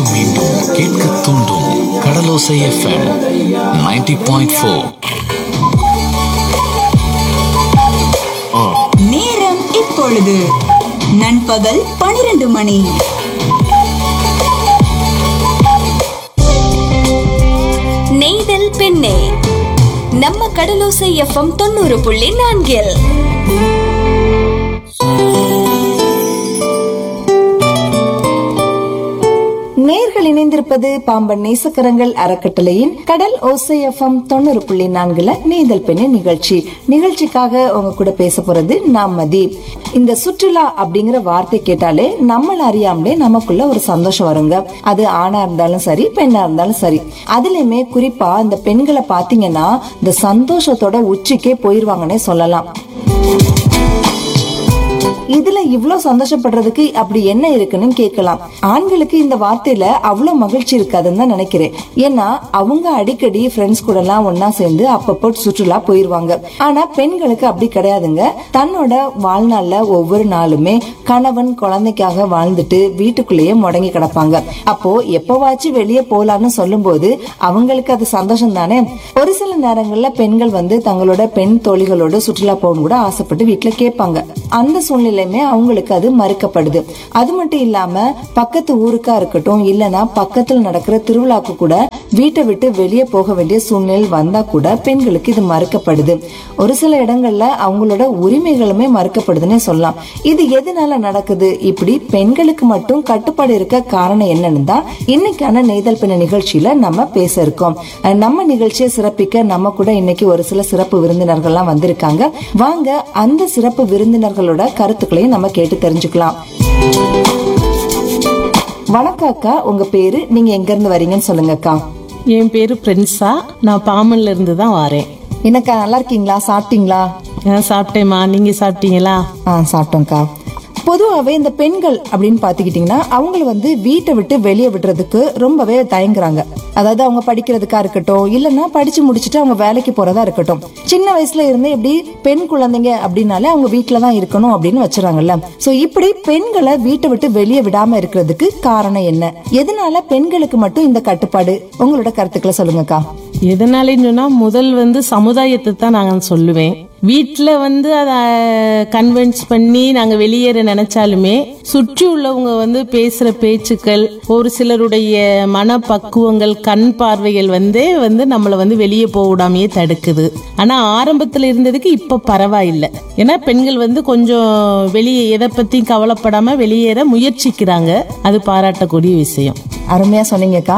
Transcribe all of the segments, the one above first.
மீண்டும் மீண்டும் கேட்க தூண்டும் கடலோசை எஃப்எம் 90.4 பாயிண்ட் ஃபோர் நேரம் இப்பொழுது நண்பகல் பனிரெண்டு மணி நெய்தல் பெண்ணே நம்ம கடலோசை எஃப்எம் தொண்ணூறு புள்ளி நான்கில் நேர்கள் இணைந்திருப்பது பாம்பன் நேசக்கரங்கள் அறக்கட்டளையின் கடல் ஓசை எஃப்எம் தொண்ணூறு புள்ளி நான்குல நேதல் பெண்ணு நிகழ்ச்சி நிகழ்ச்சிக்காக உங்க கூட பேச போறது நான் மதி இந்த சுற்றுலா அப்படிங்கிற வார்த்தை கேட்டாலே நம்மள அறியாமலே நமக்குள்ள ஒரு சந்தோஷம் வருங்க அது ஆணா இருந்தாலும் சரி பெண்ணா இருந்தாலும் சரி அதுலயுமே குறிப்பா இந்த பெண்களை பாத்தீங்கன்னா இந்த சந்தோஷத்தோட உச்சிக்கே போயிருவாங்கன்னே சொல்லலாம் இதுல இவ்ளோ சந்தோஷப்படுறதுக்கு அப்படி என்ன இருக்குன்னு கேட்கலாம் ஆண்களுக்கு இந்த வார்த்தையில அவ்வளவு மகிழ்ச்சி இருக்காதுன்னு தான் நினைக்கிறேன் ஏன்னா அவங்க அடிக்கடி ஃப்ரெண்ட்ஸ் கூட எல்லாம் ஒன்னா சேர்ந்து அப்பப்போ சுற்றுலா போயிருவாங்க ஆனா பெண்களுக்கு அப்படி கிடையாதுங்க தன்னோட வாழ்நாள்ல ஒவ்வொரு நாளுமே கணவன் குழந்தைக்காக வாழ்ந்துட்டு வீட்டுக்குள்ளேயே முடங்கி கிடப்பாங்க அப்போ எப்பவாச்சும் வெளியே போலான்னு சொல்லும்போது அவங்களுக்கு அது சந்தோஷம் தானே ஒரு சில நேரங்கள்ல பெண்கள் வந்து தங்களோட பெண் தோழிகளோட சுற்றுலா போகணும் கூட ஆசைப்பட்டு வீட்டுல கேட்பாங்க அந்த சூழ்நிலையுமே அவங்களுக்கு அது மறுக்கப்படுது அது மட்டும் இல்லாம பக்கத்து ஊருக்கா இருக்கட்டும் இல்லனா பக்கத்துல நடக்கிற திருவிழாக்கு கூட வீட்டை விட்டு வெளியே போக வேண்டிய சூழ்நிலை வந்தா கூட பெண்களுக்கு இது மறுக்கப்படுது ஒரு சில இடங்கள்ல அவங்களோட உரிமைகளுமே மறுக்கப்படுதுன்னே சொல்லலாம் இது எதனால நடக்குது இப்படி பெண்களுக்கு மட்டும் கட்டுப்பாடு இருக்க காரணம் என்னன்னு தான் இன்னைக்கான நெய்தல் பெண்ண நிகழ்ச்சியில நம்ம பேச இருக்கோம் அஹ் நம்ம நிகழ்ச்சியை சிறப்பிக்க நம்ம கூட இன்னைக்கு ஒரு சில சிறப்பு விருந்தினர்கள்லாம் வந்திருக்காங்க வாங்க அந்த சிறப்பு விருந்தினர்களோட கருத்துக்களையும் நம்ம கேட்டு தெரிஞ்சுக்கலாம் வணக்கம் அக்கா உங்க பேரு நீங்க எங்க இருந்து வரீங்கன்னு சொல்லுங்க அக்கா என் பேரு பிரின்ஸா நான் பாமன்ல இருந்து தான் வரேன் என்னக்கா நல்லா இருக்கீங்களா சாப்பிட்டீங்களா நான் சாப்பிட்டேம்மா நீங்க சாப்பிட்டீங்களா ஆ சாப்பிட்டோம்க்கா பொதுவாகவே இந்த பெண்கள் அப்படின்னு பார்த்துக்கிட்டிங்கன்னா அவங்கள வந்து வீட்டை விட்டு வெளியே விடுறதுக்கு ரொம்பவே தயங்குறாங்க அதாவது அவங்க படிக்கிறதுக்கா இருக்கட்டும் இல்லைன்னா படிச்சு முடிச்சுட்டு அவங்க வேலைக்கு போறதா இருக்கட்டும் சின்ன வயசுல இருந்து எப்படி பெண் குழந்தைங்க அப்படின்னாலே அவங்க வீட்டில தான் இருக்கணும் அப்படின்னு வச்சுறாங்கல்ல சோ இப்படி பெண்களை வீட்டை விட்டு வெளியே விடாம இருக்கிறதுக்கு காரணம் என்ன எதனால பெண்களுக்கு மட்டும் இந்த கட்டுப்பாடு உங்களோட கருத்துக்களை சொல்லுங்கக்கா எதனாலன்னு சொன்னா முதல் வந்து சமுதாயத்தை தான் நாங்க சொல்லுவேன் வீட்டில் வந்து அதை கன்வின்ஸ் பண்ணி நாங்கள் வெளியேற நினைச்சாலுமே சுற்றி உள்ளவங்க வந்து பேசுகிற பேச்சுக்கள் ஒரு சிலருடைய மனப்பக்குவங்கள் கண் பார்வைகள் வந்து வந்து நம்மளை வந்து வெளியே போக விடாமையே தடுக்குது ஆனால் ஆரம்பத்தில் இருந்ததுக்கு இப்போ பரவாயில்லை ஏன்னா பெண்கள் வந்து கொஞ்சம் வெளியே எதை பற்றியும் கவலைப்படாமல் வெளியேற முயற்சிக்கிறாங்க அது பாராட்டக்கூடிய விஷயம் அருமையா சொன்னீங்கக்கா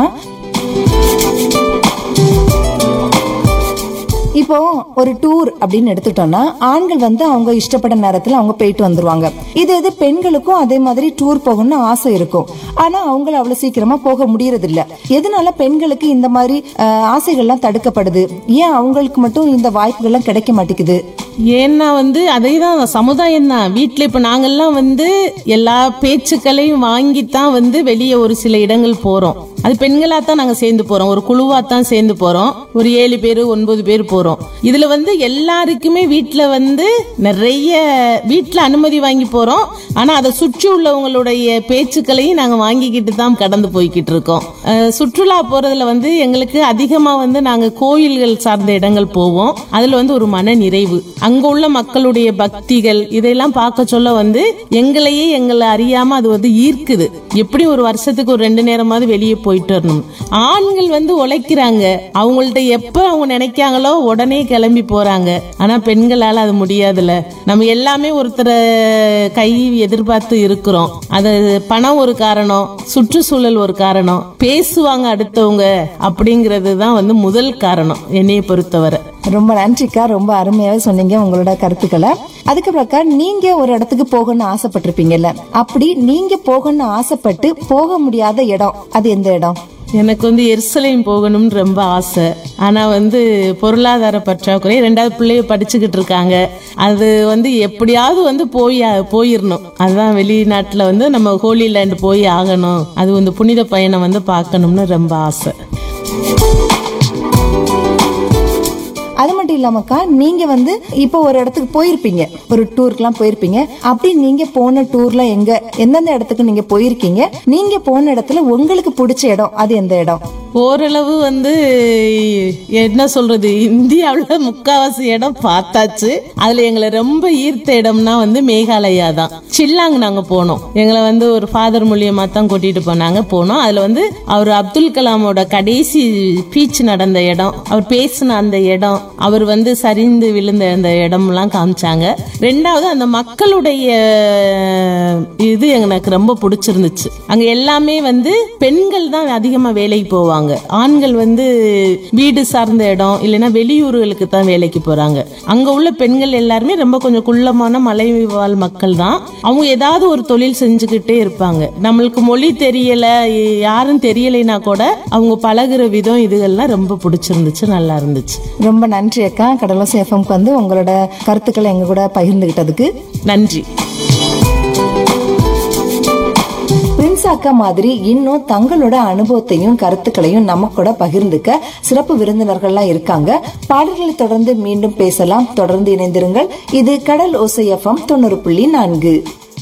இப்போ ஒரு டூர் அப்படின்னு எடுத்துட்டோம்னா ஆண்கள் வந்து அவங்க இஷ்டப்பட்ட நேரத்துல அவங்க போயிட்டு வந்துருவாங்க இது இது பெண்களுக்கும் அதே மாதிரி டூர் போகணும்னு ஆசை இருக்கும் ஆனா அவங்கள அவ்வளவு சீக்கிரமா போக முடியறது இல்ல எதனால பெண்களுக்கு இந்த மாதிரி அஹ், ஆசைகள்லாம் தடுக்கப்படுது ஏன் அவங்களுக்கு மட்டும் இந்த வாய்ப்புகள்லாம் கிடைக்க மாட்டேங்குது ஏன்னா வந்து அதே தான் சமுதாயம் தான் வீட்டில் இப்போ நாங்கள்லாம் வந்து எல்லா பேச்சுக்களையும் வாங்கித்தான் வந்து வெளியே ஒரு சில இடங்கள் போகிறோம் அது பெண்களாக தான் நாங்கள் சேர்ந்து போகிறோம் ஒரு குழுவாக தான் சேர்ந்து போகிறோம் ஒரு ஏழு பேர் ஒன்பது பேர் போகிறோம் இதில் வந்து எல்லாருக்குமே வீட்டில் வந்து நிறைய வீட்டில் அனுமதி வாங்கி போகிறோம் ஆனால் அதை சுற்றி உள்ளவங்களுடைய பேச்சுக்களையும் நாங்கள் வாங்கிக்கிட்டு தான் கடந்து போய்கிட்டு இருக்கோம் அஹ் சுற்றுலா போகிறதுல வந்து எங்களுக்கு அதிகமாக வந்து நாங்கள் கோயில்கள் சார்ந்த இடங்கள் போவோம் அதில் வந்து ஒரு மன நிறைவு அங்க உள்ள மக்களுடைய பக்திகள் இதையெல்லாம் பார்க்க சொல்ல வந்து எங்களையே எங்களை அறியாம அது வந்து ஈர்க்குது எப்படி ஒரு வருஷத்துக்கு ஒரு ரெண்டு நேரமாவது வெளியே போயிட்டு வரணும் ஆண்கள் வந்து உழைக்கிறாங்க அவங்கள்ட்ட எப்ப அவங்க நினைக்காங்களோ உடனே கிளம்பி போறாங்க ஆனா பெண்களால அது முடியாதுல்ல நம்ம எல்லாமே ஒருத்தரை கை எதிர்பார்த்து இருக்கிறோம் அது பணம் ஒரு காரணம் சுற்றுச்சூழல் ஒரு காரணம் பேசுவாங்க அடுத்தவங்க அப்படிங்கிறது தான் வந்து முதல் காரணம் என்னைய பொறுத்தவரை ரொம்ப நன்றிக்கா ரொம்ப அருமையாவே சொன்னீங்க உங்களோட கருத்துக்களை அதுக்கப்புறம்க்கா நீங்க ஒரு இடத்துக்கு போகணும்னு ஆசைப்பட்டிருப்பீங்கல்ல அப்படி நீங்க போகணும்னு ஆசைப்பட்டு போக முடியாத இடம் அது எந்த இடம் எனக்கு வந்து எருசலேம் போகணும்னு ரொம்ப ஆசை ஆனால் வந்து பொருளாதார பற்றாக்குறை ரெண்டாவது பிள்ளைய படிச்சுக்கிட்டு இருக்காங்க அது வந்து எப்படியாவது வந்து போய் போயிடணும் அதுதான் வெளிநாட்டில் வந்து நம்ம ஹோலி லேண்ட் போய் ஆகணும் அது வந்து புனித பயணம் வந்து பார்க்கணும்னு ரொம்ப ஆசை அது மட்டும் மட்டும் இல்லாமக்கா நீங்க வந்து இப்போ ஒரு இடத்துக்கு போயிருப்பீங்க ஒரு டூருக்குலாம் போயிருப்பீங்க அப்படி நீங்க போன டூர்ல எங்க எந்தெந்த இடத்துக்கு நீங்க போயிருக்கீங்க நீங்க போன இடத்துல உங்களுக்கு பிடிச்ச இடம் அது எந்த இடம் ஓரளவு வந்து என்ன சொல்றது இந்தியாவுல முக்காவாசி இடம் பார்த்தாச்சு அதுல எங்களை ரொம்ப ஈர்த்த இடம்னா வந்து மேகாலயா தான் சில்லாங் நாங்க போனோம் எங்களை வந்து ஒரு ஃபாதர் மூலியமா தான் கூட்டிட்டு போனாங்க போனோம் அதுல வந்து அவர் அப்துல் கலாமோட கடைசி பீச் நடந்த இடம் அவர் பேசின அந்த இடம் அவர் வந்து சரிந்து விழுந்த அந்த இடம்லாம் காமிச்சாங்க ரெண்டாவது அந்த மக்களுடைய இது எனக்கு ரொம்ப பிடிச்சிருந்துச்சு அங்க எல்லாமே வந்து பெண்கள் தான் அதிகமா வேலைக்கு போவாங்க ஆண்கள் வந்து வீடு சார்ந்த இடம் இல்லைன்னா வெளியூர்களுக்கு தான் வேலைக்கு போறாங்க அங்க உள்ள பெண்கள் எல்லாருமே ரொம்ப கொஞ்சம் குள்ளமான மலைவாழ் மக்கள் தான் அவங்க ஏதாவது ஒரு தொழில் செஞ்சுக்கிட்டே இருப்பாங்க நம்மளுக்கு மொழி தெரியல யாரும் தெரியலைனா கூட அவங்க பழகுற விதம் இதுகள்லாம் ரொம்ப பிடிச்சிருந்துச்சு நல்லா இருந்துச்சு ரொம்ப நன்றி அக்கா கடலோசை எஃப்எம்க்கு வந்து உங்களோட கருத்துக்களை எங்க கூட பகிர்ந்துகிட்டதுக்கு நன்றி பிரின்ஸ் அக்கா மாதிரி இன்னும் தங்களோட அனுபவத்தையும் கருத்துக்களையும் நம்ம கூட பகிர்ந்துக்க சிறப்பு விருந்தினர்கள்லாம் இருக்காங்க பாடல்களை தொடர்ந்து மீண்டும் பேசலாம் தொடர்ந்து இணைந்திருங்கள் இது கடல் ஓசை எஃப்எம் தொண்ணூறு புள்ளி நான்கு